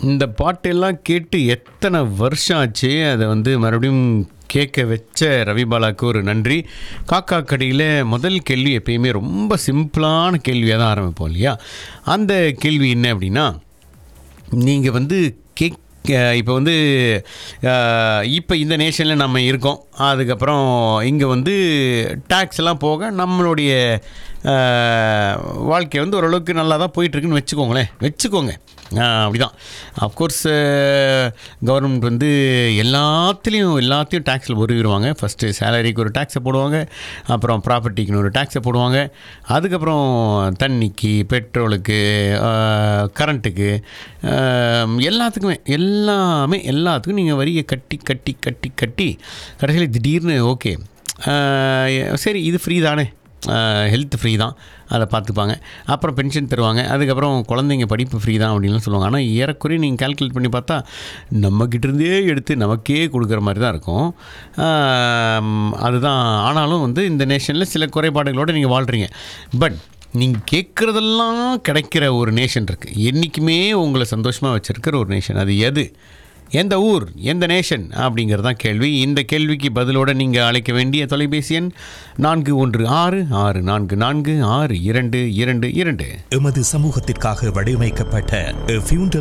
இந்த பாட்டெல்லாம் கேட்டு எத்தனை வருஷம் ஆச்சு அதை வந்து மறுபடியும் கேட்க வச்ச ரவிபாலாக்கு ஒரு நன்றி காக்கா கடியில் முதல் கேள்வி எப்பயுமே ரொம்ப சிம்பிளான கேள்வியாக தான் ஆரம்பிப்போம் இல்லையா அந்த கேள்வி என்ன அப்படின்னா நீங்கள் வந்து கேக் இப்போ வந்து இப்போ இந்த நேஷனில் நம்ம இருக்கோம் அதுக்கப்புறம் இங்கே வந்து டேக்ஸ் எல்லாம் போக நம்மளுடைய அஹ், வாழ்க்கை வந்து ஓரளவுக்கு நல்லா தான் போயிட்டுருக்குன்னு வச்சுக்கோங்களேன் வச்சுக்கோங்க அப்படிதான் அஃப்கோர்ஸ் கவர்மெண்ட் வந்து எல்லாத்துலேயும் எல்லாத்தையும் டேக்ஸில் உருவிடுவாங்க ஃபஸ்ட்டு சேலரிக்கு ஒரு டேக்ஸை போடுவாங்க அப்புறம் ப்ராப்பர்ட்டிக்குன்னு ஒரு டேக்ஸை போடுவாங்க அதுக்கப்புறம் தண்ணிக்கு பெட்ரோலுக்கு கரண்ட்டுக்கு எல்லாத்துக்குமே எல்லாமே எல்லாத்துக்கும் நீங்கள் வரியை கட்டி கட்டி கட்டி கட்டி கடைசியில் திடீர்னு ஓகே சரி இது ஃப்ரீ தானே ஹெல்த் ஃப்ரீ தான் அதை பார்த்துப்பாங்க அப்புறம் பென்ஷன் தருவாங்க அதுக்கப்புறம் குழந்தைங்க படிப்பு ஃப்ரீ தான் அப்படின்லாம் சொல்லுவாங்க ஆனால் ஏறக்குறைய நீங்கள் கால்குலேட் பண்ணி பார்த்தா நம்மக்கிட்டேருந்தே எடுத்து நமக்கே கொடுக்குற மாதிரி தான் இருக்கும் ஆம், அதுதான் ஆனாலும் வந்து இந்த நேஷனில் சில குறைபாடுகளோடு நீங்கள் வாழ்கிறீங்க பட் நீங்கள் கேட்குறதெல்லாம் கிடைக்கிற ஒரு நேஷன் இருக்குது என்றைக்குமே உங்களை சந்தோஷமாக வச்சுருக்கிற ஒரு நேஷன் அது எது எந்த ஊர் எந்த நேஷன் அப்படிங்கிறது தான் கேள்வி இந்த கேள்விக்கு பதிலோடு நீங்கள் அழைக்க வேண்டிய தொலைபேசி எண் நான்கு ஒன்று ஆறு ஆறு நான்கு நான்கு ஆறு இரண்டு இரண்டு இரண்டு எமது சமூகத்திற்காக வடிவமைக்கப்பட்ட A Funeral